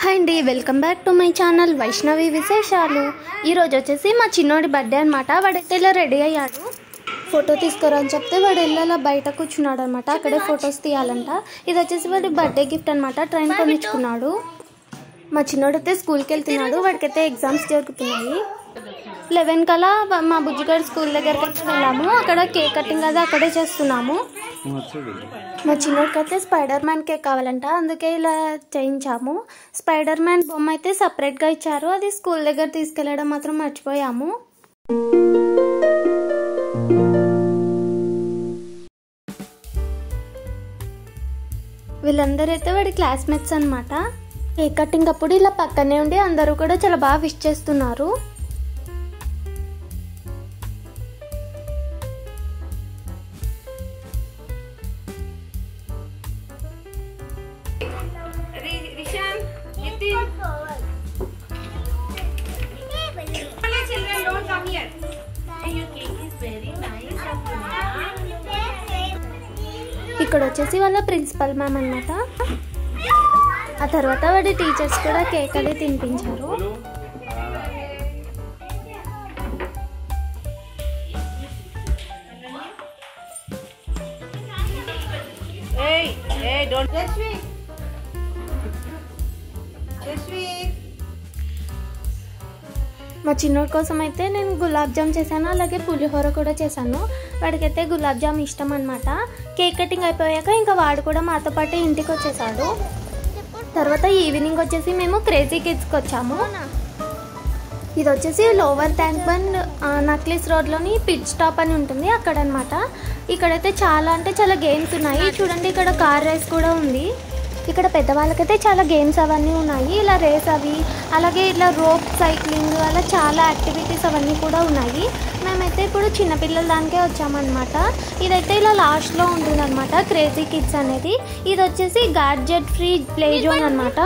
Hi అండి welcome back to my channel Vaishnavi విశేషాలు ఈరోజు వచ్చేసి మా చిన్నోడి బర్త్డే అనమాట వాడైతే ఇలా రెడీ అయ్యాడు ఫోటో తీసుకురా అని చెప్తే వాడు వెళ్ళి అలా బయట కూర్చున్నాడు అనమాట అక్కడే ఫొటోస్ తీయాలంట ఇది వచ్చేసి వాడి బర్త్డే గిఫ్ట్ అనమాట ట్రైన్ కొనిచ్చుకున్నాడు మా చిన్నోడైతే స్కూల్కి వెళ్తున్నాడు వాడికైతే ఎగ్జామ్స్ జరుగుతున్నాయి లెవెన్ కల్లా మా బుజ్జిగారి స్కూల్ దగ్గరికి అయితే వెళ్ళాము అక్కడ కేక్ కటింగ్ అది అక్కడే చేస్తున్నాము మా చిన్నోడికి అయితే స్పైడర్ మ్యాన్ కేక్ కావాలంట అందుకే ఇలా చేయించాము స్పైడర్ మ్యాన్ బొమ్మ అయితే సపరేట్గా ఇచ్చారు అది స్కూల్ దగ్గర తీసుకెళ్ళడం మాత్రం మర్చిపోయాము వీళ్ళందరూ అయితే వాడి క్లాస్మేట్స్ అనమాట కేక్ కటింగ్ అప్పుడు ఇలా పక్కనే ఉండి అందరూ కూడా చాలా బాగా విష్ చేస్తున్నారు Rishan, Nitin. Hello children, don't come here. Your cake is very nice. ఇక్కడ వచ్చేసి వాళ్ళ ప్రిన్సిపల్ మ్యామ్ అనమాట ఆ తర్వాత వాడి టీచర్స్ కూడా కేక్ అది తినిపించారు Hey, hey, don't. Jashvi. Jashvi. మా చిన్నోడి కోసం అయితే నేను గులాబ్ జామ్ చేశాను అలాగే పులిహోర కూడా చేశాను వాడికైతే గులాబ్ జామ్ ఇష్టం అనమాట కేక్ కటింగ్ అయిపోయాక ఇంకా వాడు కూడా మాతో పాటు ఇంటికి వచ్చేసాడు తర్వాత ఈవినింగ్ వచ్చేసి మేము క్రేజీ కిడ్స్కి వచ్చాము ఇది వచ్చేసి లోవర్ ట్యాంక్ బండ్ నక్లీస్ రోడ్లోని పిట్ స్టాప్ అని ఉంటుంది అక్కడ అనమాట ఇక్కడైతే చాలా అంటే చాలా గేమ్స్ ఉన్నాయి చూడండి ఇక్కడ కార్ రేస్ కూడా ఉంది ఇక్కడ పెద్దవాళ్ళకైతే చాలా గేమ్స్ అవన్నీ ఉన్నాయి ఇలా రేస్ అవి అలాగే ఇలా రోప్ సైక్లింగ్ అలా చాలా యాక్టివిటీస్ అవన్నీ కూడా ఉన్నాయి మేమైతే ఇప్పుడు చిన్నపిల్లల దానికే వచ్చామన్నమాట ఇదైతే ఇలా లాస్ట్లో ఉంటుందన్నమాట క్రేజీ కిడ్స్ అనేది ఇది వచ్చేసి గాడ్జెట్ ఫ్రీ ప్లే జోన్ అనమాట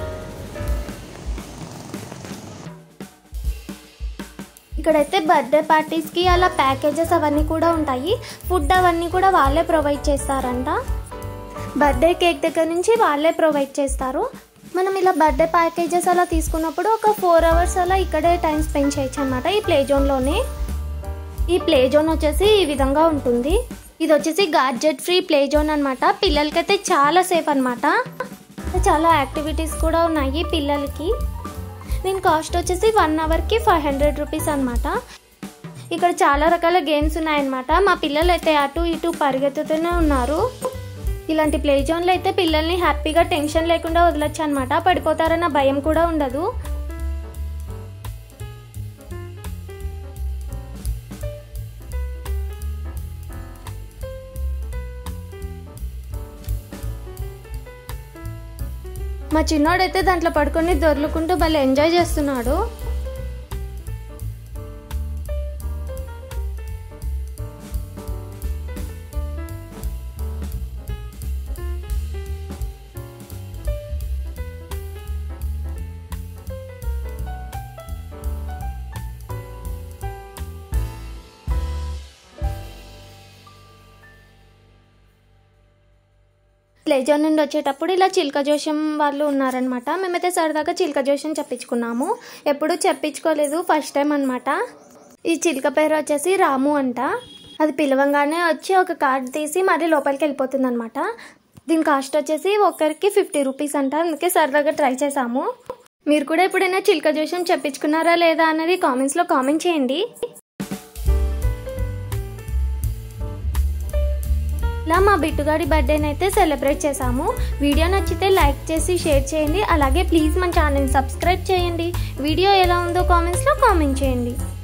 ఇక్కడైతే బర్త్డే పార్టీస్కి అలా ప్యాకేజెస్ అవన్నీ కూడా ఉంటాయి ఫుడ్ అవన్నీ కూడా వాళ్ళే ప్రొవైడ్ చేస్తారంట బర్త్డే కేక్ దగ్గర నుంచి వాళ్ళే ప్రొవైడ్ చేస్తారు మనం ఇలా బర్త్డే ప్యాకేజెస్ అలా తీసుకున్నప్పుడు ఒక ఫోర్ అవర్స్ అలా ఇక్కడే టైం స్పెండ్ చేయొచ్చు అనమాట ఈ ప్లే జోన్లోనే ఈ ప్లే జోన్ వచ్చేసి ఈ విధంగా ఉంటుంది ఇది వచ్చేసి గాడ్జెట్ ఫ్రీ ప్లే జోన్ అనమాట పిల్లలకైతే చాలా సేఫ్ అనమాట చాలా యాక్టివిటీస్ కూడా ఉన్నాయి పిల్లలకి దీని కాస్ట్ వచ్చేసి వన్ అవర్కి ఫైవ్ హండ్రెడ్ రూపీస్ అనమాట ఇక్కడ చాలా రకాల గేమ్స్ ఉన్నాయన్నమాట మా పిల్లలు అయితే అటు ఇటు పరిగెత్తుతూనే ఉన్నారు ఇలాంటి ప్లే జోన్లో అయితే పిల్లల్ని హ్యాపీగా టెన్షన్ లేకుండా వదలొచ్చు అనమాట పడిపోతారన్న భయం కూడా ఉండదు మా చిన్నోడైతే దాంట్లో పడుకొని దొర్లుకుంటూ భలే ఎంజాయ్ చేస్తున్నాడు ప్లేజర్ నుండి వచ్చేటప్పుడు ఇలా చిలక జోషం వాళ్ళు ఉన్నారనమాట మేమైతే సరదాగా చిలక జోషం చెప్పించుకున్నాము ఎప్పుడు చెప్పించుకోలేదు ఫస్ట్ టైం అనమాట ఈ చిలక పేరు వచ్చేసి రాము అంట అది పిలవంగానే వచ్చి ఒక కార్డ్ తీసి మరీ లోపలికి వెళ్ళిపోతుంది అనమాట దీని కాస్ట్ వచ్చేసి ఒక్కరికి ఫిఫ్టీ రూపీస్ అంట అందుకే సరదాగా ట్రై చేసాము మీరు కూడా ఎప్పుడైనా చిలక జోషం చెప్పించుకున్నారా లేదా అనేది కామెంట్స్లో కామెంట్ చేయండి ఇలా మా బిట్టుగాడి బర్త్డేని అయితే సెలబ్రేట్ చేసాము వీడియో నచ్చితే లైక్ చేసి షేర్ చేయండి అలాగే ప్లీజ్ మన ఛానల్ని సబ్స్క్రైబ్ చేయండి వీడియో ఎలా ఉందో కామెంట్స్లో కామెంట్ చేయండి